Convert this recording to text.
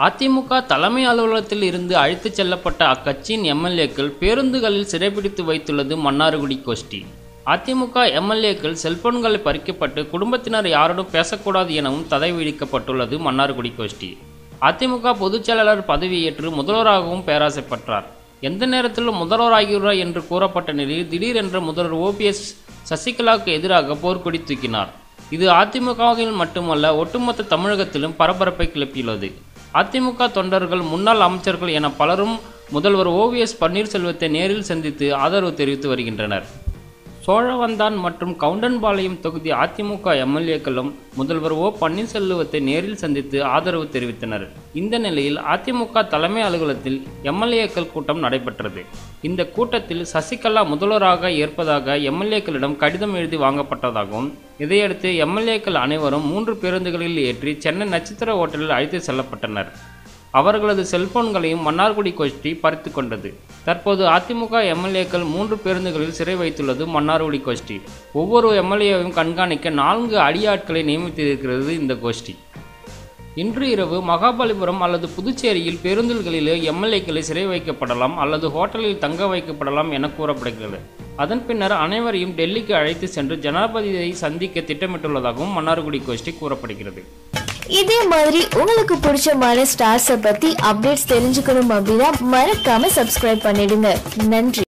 அதிமுக தலைமை அலுவலகத்தில் இருந்து அழைத்துச் செல்லப்பட்ட அக்கட்சியின் எம்எல்ஏக்கள் பேருந்துகளில் சிறைபிடித்து வைத்துள்ளது மன்னார்குடி கோஷ்டி அதிமுக எம்எல்ஏக்கள் செல்போன்களை பறிக்கப்பட்டு குடும்பத்தினர் யாரோடும் பேசக்கூடாது எனவும் தடை விதிக்கப்பட்டுள்ளது மன்னார்குடி கோஷ்டி அதிமுக பொதுச் செயலாளர் பதவியேற்று முதல்வராகவும் பேராசைப்பட்டார் எந்த நேரத்திலும் முதல்வராகிறார் என்று கூறப்பட்ட நிலையில் திடீரென்று முதல்வர் ஓபிஎஸ் சசிகலாவுக்கு எதிராக போர்க்கொடி தூக்கினார் இது அதிமுகவில் மட்டுமல்ல ஒட்டுமொத்த தமிழகத்திலும் பரபரப்பை கிளப்பியுள்ளது அதிமுக தொண்டர்கள் முன்னாள் அமைச்சர்கள் என பலரும் முதல்வர் ஓவிஎஸ் பன்னீர்செல்வத்தை நேரில் சந்தித்து ஆதரவு தெரிவித்து வருகின்றனர் சோழவந்தான் மற்றும் கவுண்டன்பாளையம் தொகுதி அதிமுக எம்எல்ஏக்களும் முதல்வர் ஓ பன்னீர்செல்வத்தை நேரில் சந்தித்து ஆதரவு தெரிவித்தனர் இந்த நிலையில் அதிமுக தலைமை அலுவலகத்தில் எம்எல்ஏக்கள் கூட்டம் நடைபெற்றது இந்த கூட்டத்தில் சசிகலா முதல்வராக ஏற்பதாக எம்எல்ஏக்களிடம் கடிதம் எழுதி வாங்கப்பட்டதாகவும் இதையடுத்து எம்எல்ஏக்கள் அனைவரும் மூன்று பேருந்துகளில் ஏற்றி சென்னை நட்சத்திர ஓட்டலில் அழைத்து செல்லப்பட்டனர் அவர்களது செல்போன்களையும் மன்னார்குடி கோஷ்டி பறித்து கொண்டது தற்போது அதிமுக எம்எல்ஏக்கள் மூன்று பேருந்துகளில் சிறை வைத்துள்ளது மன்னார்குடி கோஷ்டி ஒவ்வொரு எம்எல்ஏவையும் கண்காணிக்க நான்கு அடியாட்களை நியமித்திருக்கிறது இந்த கோஷ்டி இன்று இரவு மகாபலிபுரம் அல்லது புதுச்சேரியில் பேருந்துகளிலே எம்எல்ஏக்களை சிறை வைக்கப்படலாம் அல்லது ஹோட்டலில் தங்க வைக்கப்படலாம் என கூறப்படுகிறது அதன் பின்னர் அனைவரையும் டெல்லிக்கு அழைத்து சென்று ஜனாதிபதியை சந்திக்க திட்டமிட்டுள்ளதாகவும் மன்னார்குடி கோஷ்டி கூறப்படுகிறது இதே மாதிரி உங்களுக்கு பிடிச்சமான ஸ்டார்ஸை பத்தி அப்டேட்ஸ் தெரிஞ்சுக்கணும் அப்படின்னா மறக்காம சப்ஸ்கிரைப் பண்ணிடுங்க நன்றி